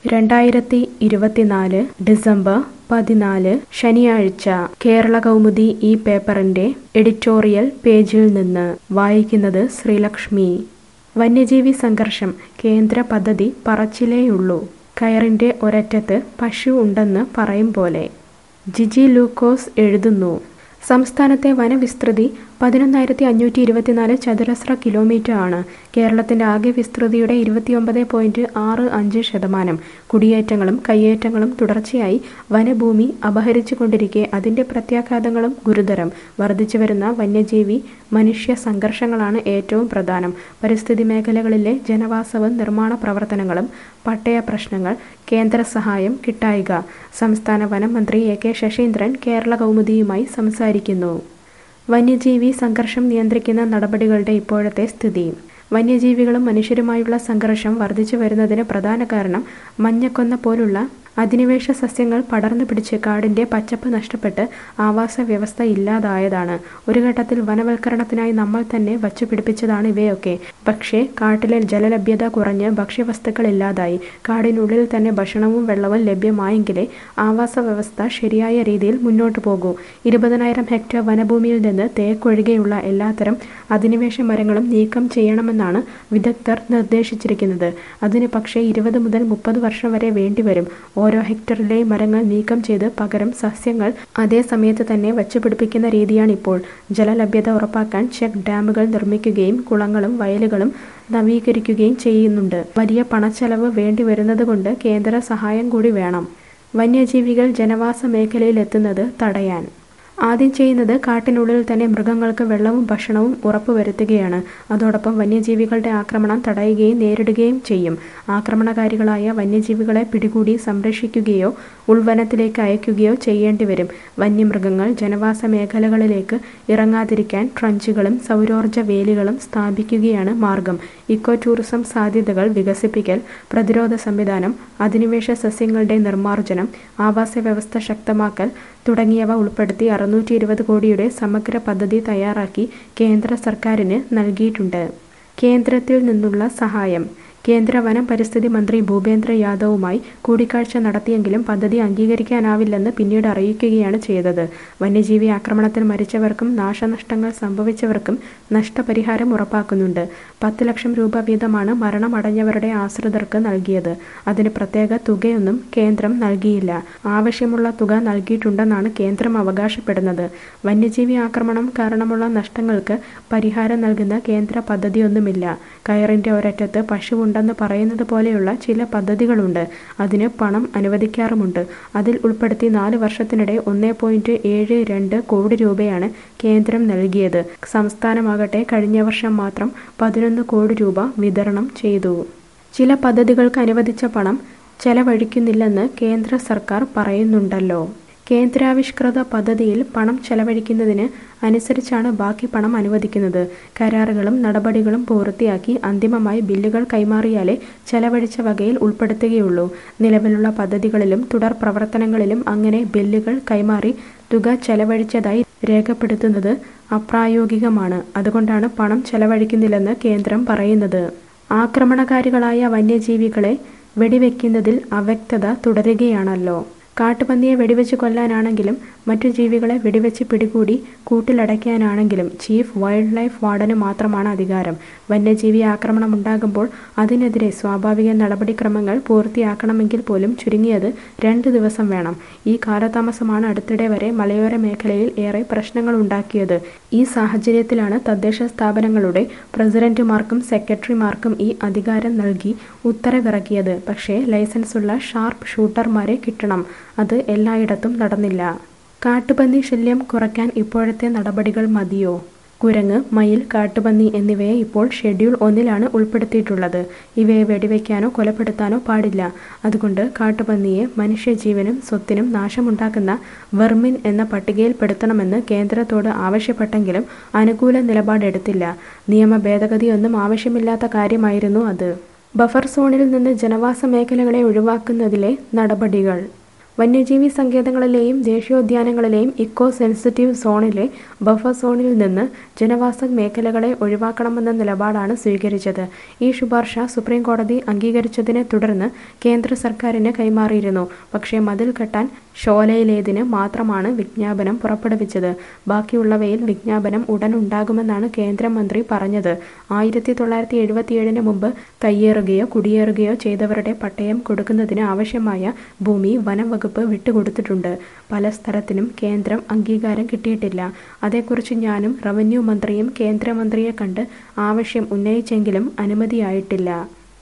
രണ്ടായിരത്തി ഇരുപത്തിനാല് ഡിസംബർ പതിനാല് ശനിയാഴ്ച കേരള കൗമുദി ഈ പേപ്പറിന്റെ എഡിറ്റോറിയൽ പേജിൽ നിന്ന് വായിക്കുന്നത് ശ്രീലക്ഷ്മി വന്യജീവി സംഘർഷം കേന്ദ്ര പദ്ധതി പറച്ചിലേയുള്ളൂ കയറിന്റെ ഒരറ്റത്ത് പശു ഉണ്ടെന്ന് പറയും പോലെ ജിജി ലൂക്കോസ് എഴുതുന്നു സംസ്ഥാനത്തെ വനവിസ്തൃതി പതിനൊന്നായിരത്തി അഞ്ഞൂറ്റി ഇരുപത്തിനാല് ചതുരശ്ര കിലോമീറ്റർ ആണ് കേരളത്തിന്റെ ആകെ വിസ്തൃതിയുടെ ഇരുപത്തിയൊമ്പത് പോയിന്റ് ആറ് അഞ്ച് ശതമാനം കുടിയേറ്റങ്ങളും കയ്യേറ്റങ്ങളും തുടർച്ചയായി വനഭൂമി അപഹരിച്ചുകൊണ്ടിരിക്കെ അതിന്റെ പ്രത്യാഘാതങ്ങളും ഗുരുതരം വർദ്ധിച്ചുവരുന്ന വന്യജീവി മനുഷ്യ സംഘർഷങ്ങളാണ് ഏറ്റവും പ്രധാനം പരിസ്ഥിതി മേഖലകളിലെ ജനവാസവും നിർമ്മാണ പ്രവർത്തനങ്ങളും പട്ടയ പ്രശ്നങ്ങൾ കേന്ദ്ര സഹായം കിട്ടായിക സംസ്ഥാന വനം മന്ത്രി എ കെ ശശീന്ദ്രൻ കേരള കൗമുദിയുമായി സംസാരിക്കുന്നു വന്യജീവി സംഘർഷം നിയന്ത്രിക്കുന്ന നടപടികളുടെ ഇപ്പോഴത്തെ സ്ഥിതി വന്യജീവികളും മനുഷ്യരുമായുള്ള സംഘർഷം വർദ്ധിച്ചു വരുന്നതിന് പ്രധാന കാരണം മഞ്ഞക്കൊന്ന പോലുള്ള അധിനിവേശ സസ്യങ്ങൾ പടർന്നു പിടിച്ച് കാടിന്റെ പച്ചപ്പ് നഷ്ടപ്പെട്ട് ആവാസ വ്യവസ്ഥ ഇല്ലാതായതാണ് ഒരു ഘട്ടത്തിൽ വനവൽക്കരണത്തിനായി നമ്മൾ തന്നെ വച്ചുപിടിപ്പിച്ചതാണ് ഇവയൊക്കെ പക്ഷേ കാട്ടിലെ ജലലഭ്യത കുറഞ്ഞ് ഭക്ഷ്യവസ്തുക്കൾ ഇല്ലാതായി കാടിനുള്ളിൽ തന്നെ ഭക്ഷണവും വെള്ളവും ലഭ്യമായെങ്കിലേ ആവാസ വ്യവസ്ഥ ശരിയായ രീതിയിൽ മുന്നോട്ടു പോകൂ ഇരുപതിനായിരം ഹെക്ടർ വനഭൂമിയിൽ നിന്ന് തേക്കൊഴികെയുള്ള എല്ലാത്തരം അധിനിവേശ മരങ്ങളും നീക്കം ചെയ്യണമെന്നാണ് വിദഗ്ധർ നിർദ്ദേശിച്ചിരിക്കുന്നത് അതിന് പക്ഷേ ഇരുപത് മുതൽ മുപ്പത് വർഷം വരെ വേണ്ടിവരും ഓരോ ഹെക്ടറിലെ മരങ്ങൾ നീക്കം ചെയ്ത് പകരം സസ്യങ്ങൾ അതേ സമയത്ത് തന്നെ വച്ചുപിടിപ്പിക്കുന്ന രീതിയാണിപ്പോൾ ജലലഭ്യത ഉറപ്പാക്കാൻ ചെക്ക് ഡാമുകൾ നിർമ്മിക്കുകയും കുളങ്ങളും വയലുകളും നവീകരിക്കുകയും ചെയ്യുന്നുണ്ട് വലിയ പണച്ചെലവ് വേണ്ടി വരുന്നതുകൊണ്ട് കേന്ദ്ര സഹായം കൂടി വേണം വന്യജീവികൾ ജനവാസ മേഖലയിൽ എത്തുന്നത് തടയാൻ ആദ്യം ചെയ്യുന്നത് കാട്ടിനുള്ളിൽ തന്നെ മൃഗങ്ങൾക്ക് വെള്ളവും ഭക്ഷണവും ഉറപ്പുവരുത്തുകയാണ് അതോടൊപ്പം വന്യജീവികളുടെ ആക്രമണം തടയുകയും നേരിടുകയും ചെയ്യും ആക്രമണകാരികളായ വന്യജീവികളെ പിടികൂടി സംരക്ഷിക്കുകയോ ഉൾവനത്തിലേക്ക് അയക്കുകയോ ചെയ്യേണ്ടി വരും വന്യമൃഗങ്ങൾ ജനവാസ മേഖലകളിലേക്ക് ഇറങ്ങാതിരിക്കാൻ ട്രഞ്ചുകളും സൗരോർജ്ജ വേലികളും സ്ഥാപിക്കുകയാണ് മാർഗം ഇക്കോ ടൂറിസം സാധ്യതകൾ വികസിപ്പിക്കൽ പ്രതിരോധ സംവിധാനം അധിനിവേശ സസ്യങ്ങളുടെ നിർമ്മാർജ്ജനം ആവാസ വ്യവസ്ഥ ശക്തമാക്കൽ തുടങ്ങിയവ ഉൾപ്പെടുത്തി അറുന്നൂറ്റി ഇരുപത് കോടിയുടെ സമഗ്ര പദ്ധതി തയ്യാറാക്കി കേന്ദ്ര സർക്കാരിന് നൽകിയിട്ടുണ്ട് കേന്ദ്രത്തിൽ നിന്നുള്ള സഹായം കേന്ദ്ര വനം പരിസ്ഥിതി മന്ത്രി ഭൂപേന്ദ്ര യാദവുമായി കൂടിക്കാഴ്ച നടത്തിയെങ്കിലും പദ്ധതി അംഗീകരിക്കാനാവില്ലെന്ന് പിന്നീട് അറിയിക്കുകയാണ് ചെയ്തത് വന്യജീവി ആക്രമണത്തിൽ മരിച്ചവർക്കും നാശനഷ്ടങ്ങൾ സംഭവിച്ചവർക്കും നഷ്ടപരിഹാരം ഉറപ്പാക്കുന്നുണ്ട് പത്ത് ലക്ഷം രൂപ വീതമാണ് മരണമടഞ്ഞവരുടെ ആശ്രിതർക്ക് നൽകിയത് അതിന് പ്രത്യേക തുകയൊന്നും കേന്ദ്രം നൽകിയില്ല ആവശ്യമുള്ള തുക നൽകിയിട്ടുണ്ടെന്നാണ് കേന്ദ്രം അവകാശപ്പെടുന്നത് വന്യജീവി ആക്രമണം കാരണമുള്ള നഷ്ടങ്ങൾക്ക് പരിഹാരം നൽകുന്ന കേന്ദ്ര പദ്ധതിയൊന്നുമില്ല കയറിന്റെ ഒരറ്റത്ത് പശു ഉണ്ടെന്ന് പറയുന്നത് പോലെയുള്ള ചില പദ്ധതികളുണ്ട് അതിന് പണം അനുവദിക്കാറുമുണ്ട് അതിൽ ഉൾപ്പെടുത്തി നാല് വർഷത്തിനിടെ ഒന്നേ പോയിന്റ് ഏഴ് രണ്ട് കോടി രൂപയാണ് കേന്ദ്രം നൽകിയത് സംസ്ഥാനമാകട്ടെ കഴിഞ്ഞ വർഷം മാത്രം പതിനൊന്ന് കോടി രൂപ വിതരണം ചെയ്തു ചില പദ്ധതികൾക്ക് അനുവദിച്ച പണം ചെലവഴിക്കുന്നില്ലെന്ന് കേന്ദ്ര സർക്കാർ പറയുന്നുണ്ടല്ലോ കേന്ദ്രാവിഷ്കൃത പദ്ധതിയിൽ പണം ചെലവഴിക്കുന്നതിന് അനുസരിച്ചാണ് ബാക്കി പണം അനുവദിക്കുന്നത് കരാറുകളും നടപടികളും പൂർത്തിയാക്കി അന്തിമമായി ബില്ലുകൾ കൈമാറിയാലേ ചെലവഴിച്ച വകയിൽ ഉൾപ്പെടുത്തുകയുള്ളൂ നിലവിലുള്ള പദ്ധതികളിലും തുടർ പ്രവർത്തനങ്ങളിലും അങ്ങനെ ബില്ലുകൾ കൈമാറി തുക ചെലവഴിച്ചതായി രേഖപ്പെടുത്തുന്നത് അപ്രായോഗികമാണ് അതുകൊണ്ടാണ് പണം ചെലവഴിക്കുന്നില്ലെന്ന് കേന്ദ്രം പറയുന്നത് ആക്രമണകാരികളായ വന്യജീവികളെ വെടിവെക്കുന്നതിൽ അവ്യക്തത തുടരുകയാണല്ലോ കാട്ടുപന്നിയെ വെടിവെച്ച് കൊല്ലാനാണെങ്കിലും മറ്റു ജീവികളെ വെടിവെച്ച് പിടികൂടി കൂട്ടിലടയ്ക്കാനാണെങ്കിലും ചീഫ് വൈൽഡ് ലൈഫ് വാർഡന് മാത്രമാണ് അധികാരം വന്യജീവി ആക്രമണം ഉണ്ടാകുമ്പോൾ അതിനെതിരെ സ്വാഭാവിക നടപടിക്രമങ്ങൾ പൂർത്തിയാക്കണമെങ്കിൽ പോലും ചുരുങ്ങിയത് രണ്ട് ദിവസം വേണം ഈ കാലതാമസമാണ് അടുത്തിടെ വരെ മലയോര മേഖലയിൽ ഏറെ പ്രശ്നങ്ങൾ ഉണ്ടാക്കിയത് ഈ സാഹചര്യത്തിലാണ് തദ്ദേശ സ്ഥാപനങ്ങളുടെ പ്രസിഡന്റുമാർക്കും സെക്രട്ടറിമാർക്കും ഈ അധികാരം നൽകി ഉത്തരവിറക്കിയത് പക്ഷേ ലൈസൻസുള്ള ഷാർപ്പ് ഷൂട്ടർമാരെ കിട്ടണം അത് എല്ലായിടത്തും നടന്നില്ല കാട്ടുപന്നി ശല്യം കുറയ്ക്കാൻ ഇപ്പോഴത്തെ നടപടികൾ മതിയോ കുരങ്ങ് മയിൽ കാട്ടുപന്നി എന്നിവയെ ഇപ്പോൾ ഷെഡ്യൂൾ ഒന്നിലാണ് ഉൾപ്പെടുത്തിയിട്ടുള്ളത് ഇവയെ വെടിവെക്കാനോ കൊലപ്പെടുത്താനോ പാടില്ല അതുകൊണ്ട് കാട്ടുപന്നിയെ മനുഷ്യജീവനും സ്വത്തിനും നാശമുണ്ടാക്കുന്ന വെർമിൻ എന്ന പട്ടികയിൽപ്പെടുത്തണമെന്ന് കേന്ദ്രത്തോട് ആവശ്യപ്പെട്ടെങ്കിലും അനുകൂല നിലപാടെടുത്തില്ല നിയമ ഭേദഗതിയൊന്നും ആവശ്യമില്ലാത്ത കാര്യമായിരുന്നു അത് ബഫർ സോണിൽ നിന്ന് ജനവാസ മേഖലകളെ ഒഴിവാക്കുന്നതിലെ നടപടികൾ വന്യജീവി സങ്കേതങ്ങളിലെയും ദേശീയോദ്യാനങ്ങളിലെയും ഇക്കോ സെൻസിറ്റീവ് സോണിലെ ബഫർ സോണിൽ നിന്ന് ജനവാസ മേഖലകളെ ഒഴിവാക്കണമെന്ന നിലപാടാണ് സ്വീകരിച്ചത് ഈ ശുപാർശ സുപ്രീം കോടതി അംഗീകരിച്ചതിനെ തുടർന്ന് കേന്ദ്ര സർക്കാരിന് കൈമാറിയിരുന്നു പക്ഷേ മതിൽ കെട്ടാൻ ഷോലയിലേതിന് മാത്രമാണ് വിജ്ഞാപനം പുറപ്പെടുവിച്ചത് ബാക്കിയുള്ളവയിൽ വിജ്ഞാപനം ഉടൻ ഉണ്ടാകുമെന്നാണ് കേന്ദ്രമന്ത്രി പറഞ്ഞത് ആയിരത്തി തൊള്ളായിരത്തി എഴുപത്തിയേഴിന് മുമ്പ് കയ്യേറുകയോ കുടിയേറുകയോ ചെയ്തവരുടെ പട്ടയം കൊടുക്കുന്നതിന് ആവശ്യമായ ഭൂമി വനം വകുപ്പ് വിട്ടുകൊടുത്തിട്ടുണ്ട് പല സ്ഥലത്തിനും കേന്ദ്രം അംഗീകാരം കിട്ടിയിട്ടില്ല അതേക്കുറിച്ച് ഞാനും റവന്യൂ മന്ത്രിയും കേന്ദ്രമന്ത്രിയെ കണ്ട് ആവശ്യം ഉന്നയിച്ചെങ്കിലും അനുമതിയായിട്ടില്ല